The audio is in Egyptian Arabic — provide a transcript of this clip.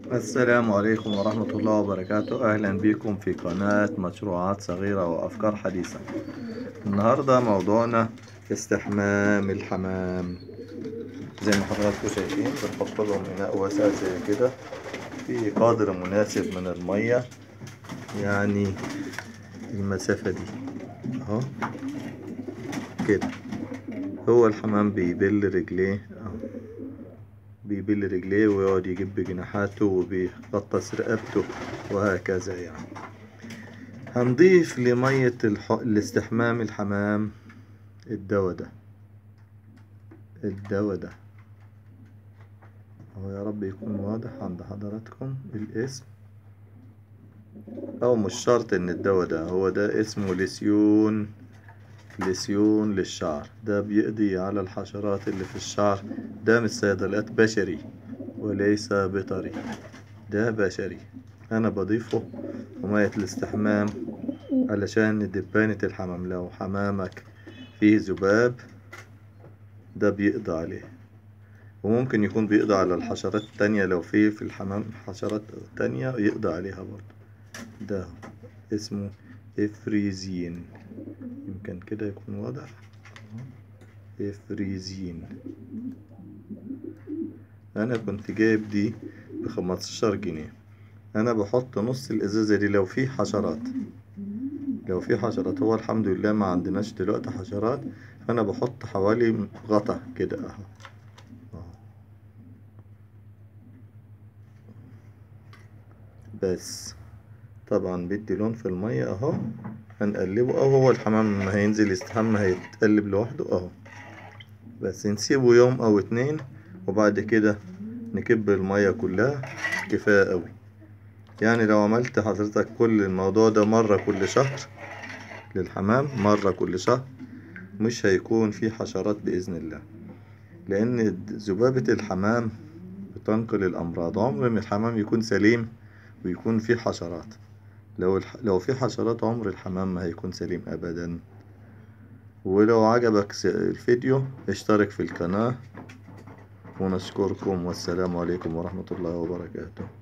السلام عليكم ورحمة الله وبركاته أهلا بكم في قناة مشروعات صغيرة وأفكار حديثة النهاردة موضوعنا استحمام الحمام زي ما حضراتكم شايفين بنحط لهم إناء واسع زي كده في قدر مناسب من المية يعني المسافة دي اهو كده هو الحمام بيبل رجليه اهو بيبل رجليه ويقعد يجيب بجناحاته وبيغطس رقبته وهكذا يعني هنضيف لمية الح... الاستحمام الحمام الدواء ده الدواء ده هو يا رب يكون واضح عند حضراتكم الاسم او مش شرط ان الدواء ده هو ده اسمه لسيون لسيون للشعر ده بيقضي على الحشرات اللي في الشعر ده مش صيدلات بشري وليس بيطري ده بشري انا بضيفه ومية الاستحمام علشان دبانة الحمام لو حمامك فيه ذباب ده بيقضي عليه وممكن يكون بيقضي على الحشرات التانية لو فيه في الحمام حشرات تانية يقضي عليها برضه ده اسمه افريزين يمكن كده يكون واضح افريزين انا كنت جايب دي بخمستاشر جنيه انا بحط نص الازازة دي لو في حشرات لو في حشرات هو الحمد لله ما عندناش دلوقتي حشرات فانا بحط حوالي غطا كده اهو بس طبعا بيدي لون في المية اهو هنقلبه او هو الحمام ما هينزل يستحمى هيتقلب لوحده اهو بس نسيبه يوم او اتنين وبعد كده نكب المية كلها كفاية قوي يعني لو عملت حضرتك كل الموضوع ده مرة كل شهر للحمام مرة كل شهر مش هيكون في حشرات بإذن الله لأن ذبابة الحمام بتنقل الأمراض عمر ما الحمام يكون سليم ويكون فيه حشرات لو الح... لو في حشرات عمر الحمام ما هيكون سليم أبدا ولو عجبك الفيديو اشترك في القناة ونشكركم والسلام عليكم ورحمة الله وبركاته